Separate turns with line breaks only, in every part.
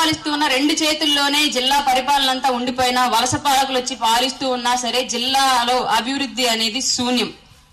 పరిపాలిస్తూ ఉన్న రెండు చేతుల్లోనే జిల్లా పరిపాలన అంతా ఉండిపోయినా వలస పాలకులు వచ్చి పాలిస్తూ ఉన్నా సరే జిల్లాలో అభివృద్ధి అనేది శూన్యం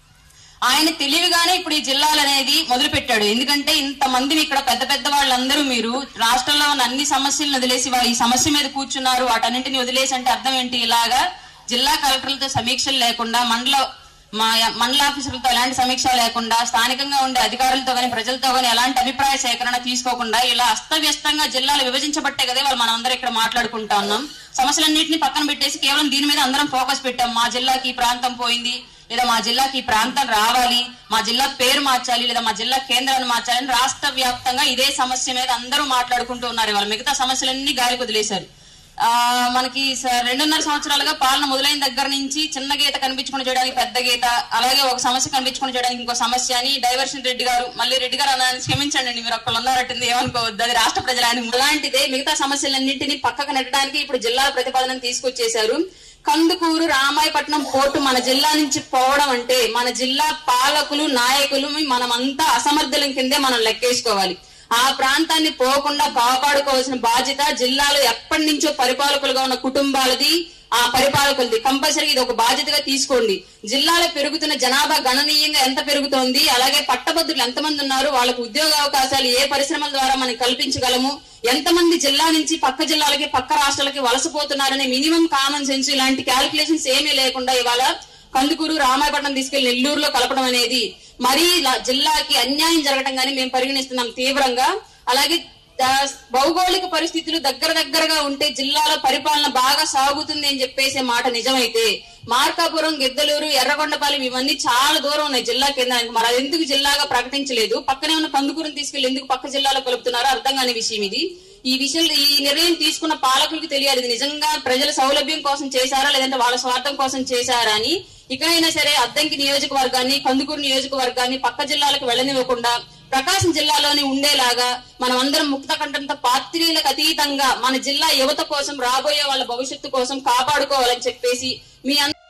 ఆయన తెలివిగానే ఇప్పుడు ఈ జిల్లాలు అనేది మొదలు పెట్టాడు ఎందుకంటే ఇంత మందిని ఇక్కడ పెద్ద పెద్ద వాళ్ళందరూ మీరు రాష్ట్రంలో ఉన్న అన్ని సమస్యలను వదిలేసి వా- ఈ సమస్య మీద కూర్చున్నారు వాటన్నింటిని వదిలేసి అంటే అర్థం ఏంటి ఇలాగా జిల్లా కలెక్టర్లతో సమీక్షలు లేకుండా మండల మా మండల ఆఫీసర్లతో ఎలాంటి సమీక్ష లేకుండా స్థానికంగా ఉండే అధికారులతో కానీ ప్రజలతో కానీ ఎలాంటి అభిప్రాయ సేకరణ తీసుకోకుండా ఇలా అస్తవ్యస్తంగా జిల్లాలు విభజించబట్టే కదా వాళ్ళు మనం అందరం ఇక్కడ మాట్లాడుకుంటా ఉన్నాం సమస్యలన్నింటినీ పక్కన పెట్టేసి కేవలం దీని మీద అందరం ఫోకస్ పెట్టాం మా జిల్లాకి ఈ ప్రాంతం పోయింది లేదా మా జిల్లాకి ఈ ప్రాంతం రావాలి మా జిల్లా పేరు మార్చాలి లేదా మా జిల్లా కేంద్రాన్ని మార్చాలి అని రాష్ట్ర వ్యాప్తంగా ఇదే సమస్య మీద అందరూ మాట్లాడుకుంటూ ఉన్నారు ఇవాళ మిగతా సమస్యలన్నీ గాలి వదిలేశారు ఆ మనకి స- రెండున్నర సంవత్సరాలుగా పాలన మొదలైన దగ్గర నుంచి చిన్న గీత కనిపించుకుని చేయడానికి పెద్ద గీత అలాగే ఒక సమస్య కనిపించుకుని చేయడానికి ఇంకో సమస్య అని డైవర్షన్ రెడ్డి గారు మళ్ళీ రెడ్డి గారు అన్నారని క్షమించండి మీరు ఒక్కళ్ళు ఉన్నారట్టుంది ఏమనుకోవద్దు అది రాష్ట్ర ప్రజలని అలాంటిదే మిగతా సమస్యలన్నింటినీ పక్కకు నెట్టడానికి ఇప్పుడు జిల్లాల ప్రతిపాదనను తీసుకొచ్చేశారు కందుకూరు రామాయపట్నం పోర్టు మన జిల్లా నుంచి పోవడం అంటే మన జిల్లా పాలకులు నాయకులు మనమంతా అసమర్థులం కిందే మనం లెక్కేసుకోవాలి ఆ ప్రాంతాన్ని పోకుండా కాపాడుకోవాల్సిన బాధ్యత జిల్లాలో ఎప్పటి నుంచో పరిపాలకులుగా ఉన్న కుటుంబాలది ఆ పరిపాలకులది కంపల్సరీ ఇది ఒక బాధ్యతగా తీసుకోండి జిల్లాలో పెరుగుతున్న జనాభా గణనీయంగా ఎంత పెరుగుతోంది అలాగే పట్టభద్రులు ఎంతమంది ఉన్నారు వాళ్ళకు ఉద్యోగ అవకాశాలు ఏ పరిశ్రమల ద్వారా మనం కల్పించగలము ఎంతమంది జిల్లా నుంచి పక్క జిల్లాలకి పక్క రాష్ట్రాలకి వలసపోతున్నారనే మినిమం కామన్ సెన్స్ ఇలాంటి క్యాలిక్యులేషన్స్ ఏమీ లేకుండా ఇవాళ కందుకూరు రామాయపట్నం తీసుకెళ్లి నెల్లూరులో కలపడం అనేది మరీ ఇలా జిల్లాకి అన్యాయం జరగటం గానీ మేము పరిగణిస్తున్నాం తీవ్రంగా అలాగే దా- భౌగోళిక పరిస్థితులు దగ్గర దగ్గరగా ఉంటే జిల్లాలో పరిపాలన బాగా సాగుతుంది అని చెప్పేసే మాట నిజమైతే మార్కాపురం గిద్దలూరు ఎర్రగొండపాలెం ఇవన్నీ చాలా దూరం ఉన్నాయి జిల్లా కేంద్రానికి మరి అది ఎందుకు జిల్లాగా ప్రకటించలేదు పక్కనే ఉన్న కందుకూరుని తీసుకెళ్లి ఎందుకు పక్క జిల్లాలో కలుపుతున్నారో అర్థం కాని విషయం ఇది ఈ విషయం ఈ నిర్ణయం తీసుకున్న పాలకులకు తెలియాలి ఇది నిజంగా ప్రజల సౌలభ్యం కోసం చేశారా లేదంటే వాళ్ళ స్వార్థం కోసం చేశారా అని ఇకనైనా సరే అద్దంకి నియోజకవర్గాన్ని కందుకూరు నియోజకవర్గాన్ని పక్క జిల్లాలకు వెళ్ళనివ్వకుండా ప్రకాశం జిల్లాలోనే ఉండేలాగా మనం అందరం ముక్త కంఠంతో పాత్రీలకు అతీతంగా మన జిల్లా యువత కోసం రాబోయే వాళ్ళ భవిష్యత్తు కోసం కాపాడుకోవాలని చెప్పేసి మీ అందరి